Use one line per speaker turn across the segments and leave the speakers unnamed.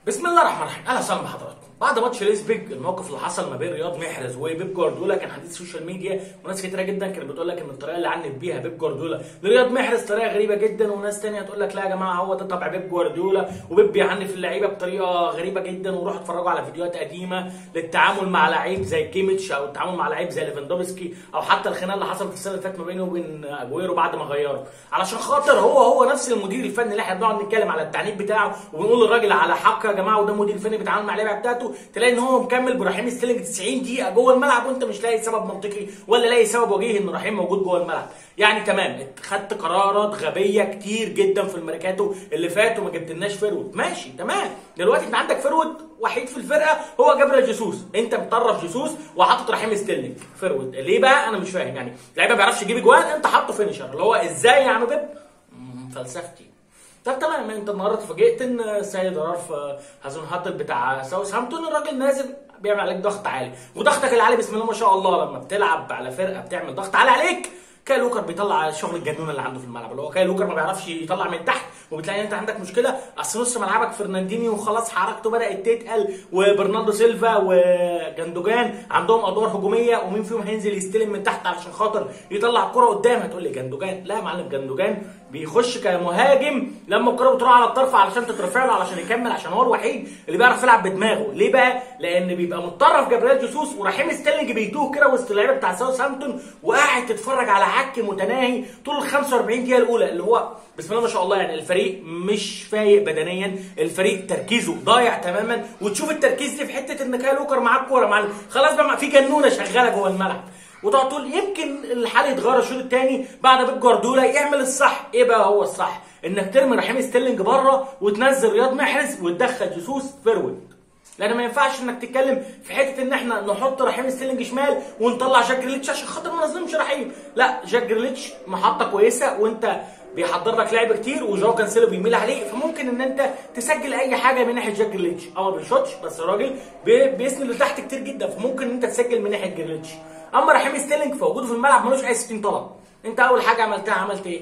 بسم الله الرحمن الرحيم اهلا وسهلا بحضراتكم بعد ماتش ليسبيج الموقف اللي حصل ما بين رياض محرز وبيب جوارديولا كان حديث السوشيال ميديا وناس كتيره جدا كانت بتقول لك ان الطريقه اللي عنت بيها بيب جوارديولا لرياض محرز طريقه غريبه جدا وناس تانية تقول لك لا يا جماعه هو ده طبع بيب جوارديولا وبيب بيعنف اللعيبه بطريقه غريبه جدا وروحوا اتفرجوا على فيديوهات قديمه للتعامل مع لعيب زي كيميتش او التعامل مع لعيب زي ليفاندوفسكي او حتى الخناقه اللي حصلت السنه اللي فاتت ما بينه وبين اجويرو بعد ما غيره علشان خاطر هو هو نفس المدير الفني اللي احنا بنقعد نتكلم على التعنيف بتاعه وبنقول للراجل على حق يا جماعه وده مدير فني بيتعامل مع اللعيبه بتاعته تلاقي ان هو مكمل برحيم ستيلينج 90 دقيقه جوه الملعب وانت مش لاقي سبب منطقي ولا لاقي سبب وجيه ان رحيم موجود جوه الملعب يعني تمام خدت قرارات غبيه كتير جدا في الميركاتو اللي فات وما جبتلناش فيرود ماشي تمام دلوقتي انت عندك فيرود وحيد في الفرقه هو جابريل جيسوس انت مطرف جيسوس وحاطط رحيم ستيلينج فيرود ليه بقى انا مش فاهم يعني لعيبه ما بيعرفش يجيب اجوان انت حاطه فينيشر اللي هو ازاي يا عم بيب مم، فلسفتي طب تمام انت النهارده اتفاجئت ان سيد رارف هازون هاتل بتاع ساوثهامبتون الراجل نازل بيعمل عليك ضغط عالي وضغطك العالي بسم الله ما شاء الله لما بتلعب على فرقه بتعمل ضغط عالي عليك كاي لوكر بيطلع شغل الجنون اللي عنده في الملعب اللي هو كاي لوكر ما بيعرفش يطلع من تحت وبتلاقي انت عندك مشكله اصل نص ملعبك فرناندينيو وخلاص حركته بدات تتقل وبرناردو سيلفا وجندوجان عندهم ادوار هجوميه ومين فيهم هينزل يستلم من تحت علشان خاطر يطلع الكره قدام هتقول لي جندوجان لا يا معلم جندوجان بيخش كمهاجم لما الكره بتروح على الطرف علشان تترفع له علشان يكمل عشان هو الوحيد اللي بيعرف يلعب بدماغه ليه بقى لان بيبقى متطرف جبريل جيسوس ورحيم ستيرلينج بيتوه كده وسط اللعيبه بتاع ساوثهامبتون وقاعد تتفرج على عك متناهي طول ال 45 دقيقه الاولى اللي هو بسم الله ما شاء الله يعني الفريق مش فايق بدنيا الفريق تركيزه ضايع تماما وتشوف التركيز دي في حته ان كاي لوكر معاه الكوره معلم خلاص بقى في جنونه شغاله جوه الملعب وتقعد تقول يمكن الحال يتغير الشوط الثاني بعد بيب جوارديولا يعمل الصح ايه بقى هو الصح انك ترمي رحيم ستيرلينج بره وتنزل رياض محرز وتدخل جيسوس فيرود لان ما ينفعش انك تتكلم في حته ان احنا نحط رحيم ستيرلينج شمال ونطلع جاك جريليتش عشان خاطر ما نظلمش رحيم لا جاك جريليتش محطه كويسه وانت بيحضر لك لعب كتير وجاو كانسيلو بيميل عليه فممكن ان انت تسجل اي حاجه من ناحيه جاك جريليتش اه ما بيشوطش بس الراجل بي- بيسند لتحت كتير جدا فممكن ان انت تسجل من ناحيه جريليتش اما رحيم ستيرلينج فوجوده في الملعب ملوش اي 60 طلب انت اول حاجه عملتها عملت ايه؟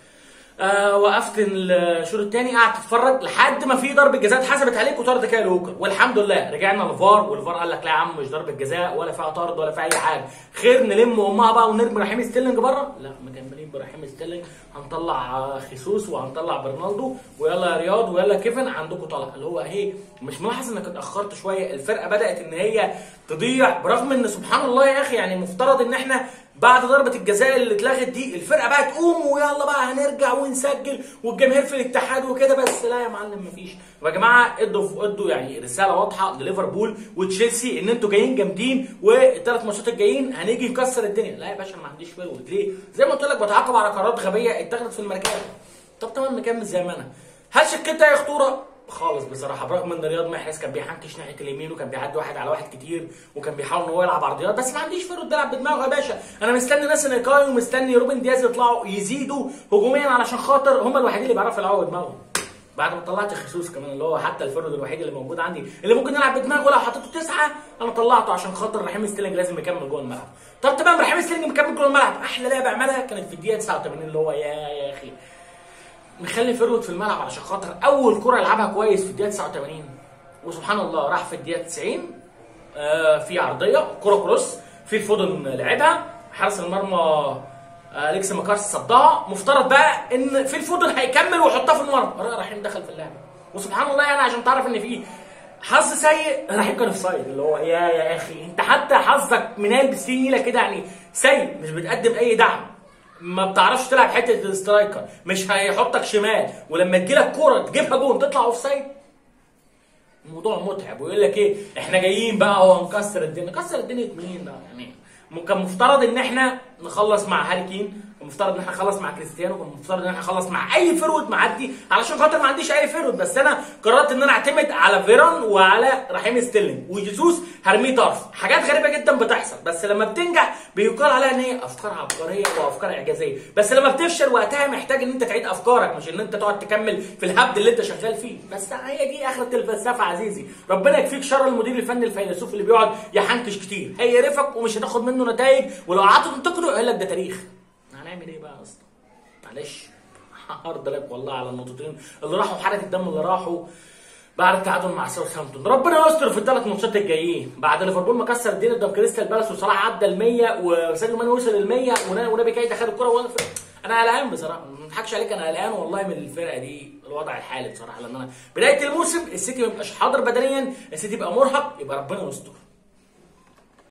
آه وقفت الشوط الثاني قعدت تتفرج لحد ما في ضربه جزاء اتحسبت عليك وطرد كاي لوكر والحمد لله رجعنا للفار والفار قال لك لا يا عم مش ضربه جزاء ولا فيها طرد ولا فيها اي حاجه خير نلم امها بقى ونرمي رحيم ستيرلينج بره لا مكملين برحيم ستيرلينج هنطلع آه، خيسوس وهنطلع برنالدو ويلا يا رياض ويلا كيفن عندكم طلع اللي هو ايه مش ملاحظ انك اتاخرت شويه الفرقه بدات ان هي تضيع برغم ان سبحان الله يا اخي يعني مفترض ان احنا بعد ضربه الجزاء اللي اتلغت دي الفرقه بقى تقوم ويلا بقى هنرجع ونسجل والجماهير في الاتحاد وكده بس لا يا معلم مفيش يا جماعه ادوا ادوا يعني رساله واضحه لليفربول وتشيلسي ان انتوا جايين جامدين والثلاث ماتشات الجايين هنيجي نكسر الدنيا لا يا باشا انا ما عنديش فيرود ليه زي ما قلت لك بتعاقب على قرارات غبيه اتخذت في الميركاتو طب تمام نكمل زي ما انا هل شكيت اي خطوره خالص بصراحه برغم ان رياض محرز كان بيحنكش ناحيه اليمين وكان بيعدي واحد على واحد كتير وكان بيحاول ان هو يلعب عرضيات بس ما عنديش فيرود بيلعب بدماغه يا باشا انا مستني ناس نيكاي ومستني روبن دياز يطلعوا يزيدوا هجوميا علشان خاطر هم الوحيدين اللي بيعرفوا يلعبوا بدماغهم بعد ما طلعت خيسوس كمان اللي هو حتى الفرد الوحيد اللي موجود عندي اللي ممكن يلعب بدماغه لو حطيته تسعه انا طلعته عشان خاطر رحيم ستيلينج لازم يكمل جوه الملعب طب تمام رحيم ستيلينج مكمل جوه الملعب احلى لعبه عملها كانت في الدقيقه 89 اللي هو يا يا اخي نخلي فيرود في الملعب علشان خاطر اول كره يلعبها كويس في الدقيقه 89 وسبحان الله راح في الدقيقه 90 آه في عرضيه كره كروس في فودن لعبها حارس المرمى آه، اليكس ماكارس صدها مفترض بقى ان في الفودن هيكمل ويحطها في المرمى را- رحيم دخل في اللعبه وسبحان الله يعني عشان تعرف ان في حظ سيء رحيم كان في سايد اللي هو يا يا اخي انت حتى حظك منال بالسنيله كده يعني سيء مش بتقدم اي دعم ما بتعرفش تلعب حته السترايكر مش هيحطك شمال ولما تجيلك كوره تجيبها جون تطلع اوف سايد الموضوع متعب ويقول لك ايه احنا جايين بقى وهنكسر الدنيا كسر الدنيا مين ده يعني م- كان مفترض ان احنا نخلص مع هاري كين كان مفترض ان احنا نخلص مع كريستيانو كان مفترض ان احنا نخلص مع اي فيرود معدي علشان خاطر ما عنديش اي فيرود بس انا قررت ان انا اعتمد على فيران وعلى رحيم ستيرلينج وجيسوس هرميه طرف حاجات غريبه جدا بتحصل بس لما بتنجح بيقال عليها ان هي افكار عبقريه وافكار اعجازيه بس لما بتفشل وقتها محتاج ان انت تعيد افكارك مش ان انت تقعد تكمل في الهبد اللي انت شغال فيه بس هي دي اخره الفلسفه عزيزي ربنا يكفيك شر المدير الفني الفيلسوف اللي بيقعد يحنكش كتير هيقرفك ومش هتاخد منه نتائج ولو قعدت تنتقده يقول لك ده تاريخ هنعمل ايه بقى يا اسطى معلش هارد لك والله على النقطتين اللي راحوا حركه الدم اللي راحوا بعد التعادل مع ساوثهامبتون ربنا يستر في الثلاث ماتشات الجايين بعد ليفربول ما كسر الدنيا قدام كريستال بالاس وصلاح عدى ال 100 وساديو ماني وصل ال 100 ونبي كايتا خد الكره وأنا انا قلقان بصراحه ما اضحكش عليك انا قلقان والله من الفرقه دي الوضع الحالي بصراحه لان انا بدايه الموسم السيتي ما يبقاش حاضر بدنيا السيتي يبقى مرهق يبقى ربنا يستر